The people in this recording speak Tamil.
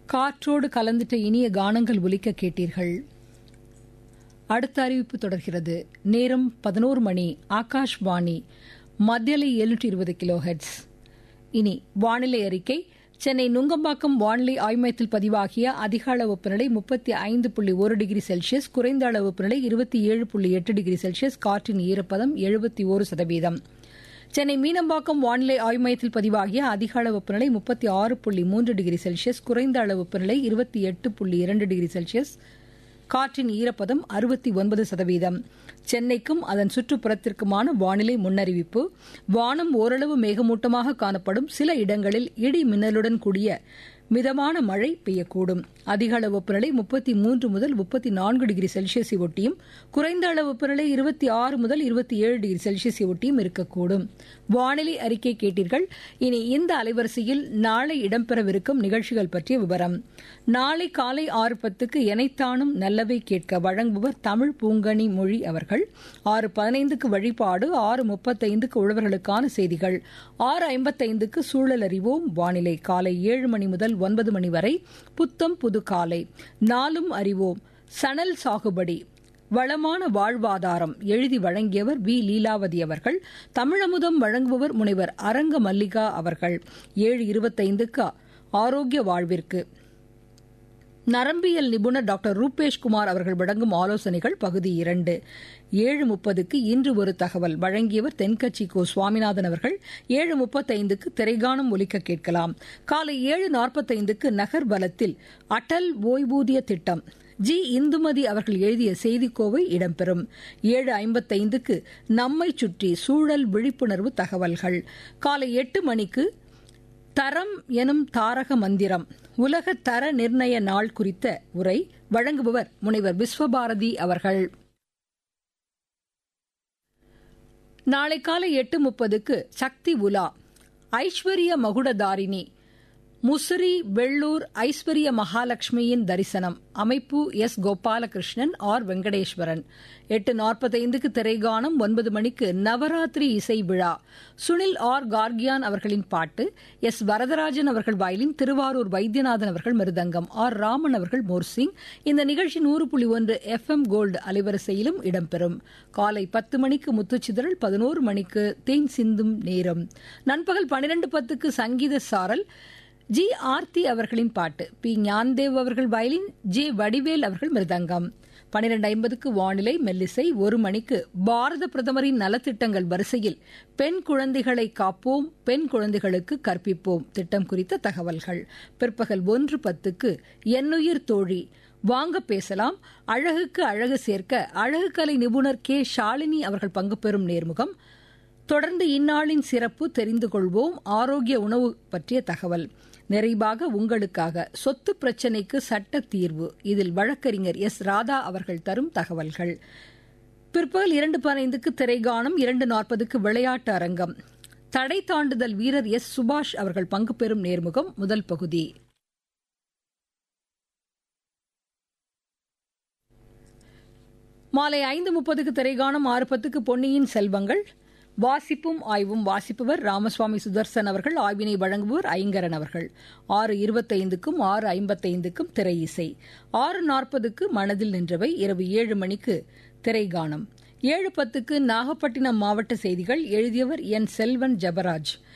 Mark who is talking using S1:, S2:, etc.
S1: காற்றோடு கலந்துட்ட இனிய கானங்கள் ஒலிக்க கேட்டீர்கள் அடுத்த அறிவிப்பு தொடர்கிறது நேரம் பதினோரு மணி ஆகாஷ்வாணி மத்தியலை எழுநூற்றி இருபது கிலோ ஹெட்ஸ் இனி வானிலை அறிக்கை சென்னை நுங்கம்பாக்கம் வானிலை ஆய்வு மையத்தில் பதிவாகிய அதிக அளவு வெப்பநிலை முப்பத்தி ஐந்து புள்ளி ஒரு டிகிரி செல்சியஸ் குறைந்த அளவு வெப்பநிலை இருபத்தி ஏழு புள்ளி எட்டு டிகிரி செல்சியஸ் காற்றின் ஈரப்பதம் எழுபத்தி ஒரு சதவீதம் சென்னை மீனம்பாக்கம் வானிலை ஆய்வு மையத்தில் பதிவாகிய அதிக அளவு வெப்பநிலை முப்பத்தி ஆறு புள்ளி மூன்று டிகிரி செல்சியஸ் குறைந்த அளவு வெப்பநிலை இருபத்தி எட்டு புள்ளி இரண்டு டிகிரி செல்சியஸ் காற்றின் ஈரப்பதம் அறுபத்தி ஒன்பது சதவீதம் சென்னைக்கும் அதன் சுற்றுப்புறத்திற்குமான வானிலை முன்னறிவிப்பு வானம் ஓரளவு மேகமூட்டமாக காணப்படும் சில இடங்களில் இடி மின்னலுடன் கூடிய மிதமான மழை பெய்யக்கூடும் அதிக அளவு வெப்பநிலை முப்பத்தி மூன்று முதல் முப்பத்தி நான்கு டிகிரி செல்சியஸை ஒட்டியும் குறைந்த அளவு வெப்பநிலை இருபத்தி ஆறு முதல் இருபத்தி ஏழு டிகிரி செல்சியஸை ஒட்டியும் இருக்கக்கூடும் வானிலை அறிக்கை கேட்டீர்கள் இனி இந்த அலைவரிசையில் நாளை இடம்பெறவிருக்கும் நிகழ்ச்சிகள் பற்றிய விவரம் நாளை காலை ஆறு பத்துக்கு எனைத்தானும் நல்லவை கேட்க வழங்குபவர் தமிழ் பூங்கனி மொழி அவர்கள் ஆறு பதினைந்துக்கு வழிபாடு ஆறு முப்பத்தைந்துக்கு உழவர்களுக்கான செய்திகள் ஆறு ஐம்பத்தைந்துக்கு சூழல் அறிவோம் வானிலை காலை ஏழு மணி முதல் ஒன்பது மணி வரை புத்தம் புது காலை நாளும் அறிவோம் சணல் சாகுபடி வளமான வாழ்வாதாரம் எழுதி வழங்கியவர் வி லீலாவதி அவர்கள் தமிழமுதம் வழங்குபவர் முனைவர் அரங்க மல்லிகா அவர்கள் ஏழு இருபத்தைந்துக்கு ஆரோக்கிய வாழ்விற்கு நரம்பியல் நிபுணர் டாக்டர் ரூபேஷ் குமார் அவர்கள் வழங்கும் ஆலோசனைகள் பகுதி இரண்டு ஏழு முப்பதுக்கு இன்று ஒரு தகவல் வழங்கியவர் தென்கட்சி கோ சுவாமிநாதன் அவர்கள் ஏழு முப்பத்தைந்துக்கு திரைகானம் ஒலிக்க கேட்கலாம் காலை ஏழு நாற்பத்தைந்துக்கு நகர் பலத்தில் அடல் ஓய்வூதிய திட்டம் ஜி இந்துமதி அவர்கள் எழுதிய செய்திக்கோவை இடம்பெறும் ஏழு ஐம்பத்தைந்துக்கு நம்மை சுற்றி சூழல் விழிப்புணர்வு தகவல்கள் காலை எட்டு மணிக்கு தரம் எனும் தாரக மந்திரம் உலக தர நிர்ணய நாள் குறித்த உரை வழங்குபவர் முனைவர் விஸ்வபாரதி அவர்கள் நாளை காலை எட்டு முப்பதுக்கு சக்தி உலா ஐஸ்வர்ய மகுடதாரிணி முசிறி வெள்ளூர் ஐஸ்வர்ய மகாலட்சுமியின் தரிசனம் அமைப்பு எஸ் கோபாலகிருஷ்ணன் ஆர் வெங்கடேஸ்வரன் எட்டு நாற்பத்தைந்துக்கு திரைகானம் ஒன்பது மணிக்கு நவராத்திரி இசை விழா சுனில் ஆர் கார்கியான் அவர்களின் பாட்டு எஸ் வரதராஜன் அவர்கள் வயலின் திருவாரூர் வைத்தியநாதன் அவர்கள் மிருதங்கம் ஆர் ராமன் அவர்கள் மோர்சிங் இந்த நிகழ்ச்சி நூறு புள்ளி ஒன்று எஃப் எம் கோல்டு அலைவரிசையிலும் இடம்பெறும் காலை பத்து மணிக்கு முத்துச்சிதறல் பதினோரு மணிக்கு தேன் சிந்தும் நேரம் நண்பகல் பன்னிரண்டு பத்துக்கு சங்கீத சாரல் ஜி ஆர்த்தி அவர்களின் பாட்டு பி ஞான்தேவ் அவர்கள் வயலின் ஜே வடிவேல் அவர்கள் மிருதங்கம் பனிரெண்டு ஐம்பதுக்கு வானிலை மெல்லிசை ஒரு மணிக்கு பாரத பிரதமரின் நலத்திட்டங்கள் வரிசையில் பெண் குழந்தைகளை காப்போம் பெண் குழந்தைகளுக்கு கற்பிப்போம் திட்டம் குறித்த தகவல்கள் பிற்பகல் ஒன்று பத்துக்கு என்னுயிர் தோழி வாங்க பேசலாம் அழகுக்கு அழகு சேர்க்க அழகுக்கலை நிபுணர் கே ஷாலினி அவர்கள் பங்கு பெறும் நேர்முகம் தொடர்ந்து இந்நாளின் சிறப்பு தெரிந்து கொள்வோம் ஆரோக்கிய உணவு பற்றிய தகவல் நிறைவாக உங்களுக்காக சொத்து பிரச்சினைக்கு சட்ட தீர்வு இதில் வழக்கறிஞர் எஸ் ராதா அவர்கள் தரும் தகவல்கள் பிற்பகல் இரண்டு பதினைந்துக்கு திரைகானம் இரண்டு நாற்பதுக்கு விளையாட்டு அரங்கம் தடை தாண்டுதல் வீரர் எஸ் சுபாஷ் அவர்கள் பங்கு பெறும் நேர்முகம் முதல் பகுதி மாலை ஐந்து முப்பதுக்கு திரைகானம் ஆறு பத்துக்கு பொன்னியின் செல்வங்கள் வாசிப்பும் ஆய்வும் வாசிப்பவர் ராமசுவாமி சுதர்சன் அவர்கள் ஆய்வினை வழங்குபவர் ஐங்கரன் அவர்கள் ஆறு இருபத்தைந்துக்கும் ஆறு ஐம்பத்தைந்துக்கும் திரை இசை ஆறு நாற்பதுக்கு மனதில் நின்றவை இரவு ஏழு மணிக்கு திரைகானம் ஏழு பத்துக்கு நாகப்பட்டினம் மாவட்ட செய்திகள் எழுதியவர் என் செல்வன் ஜபராஜ்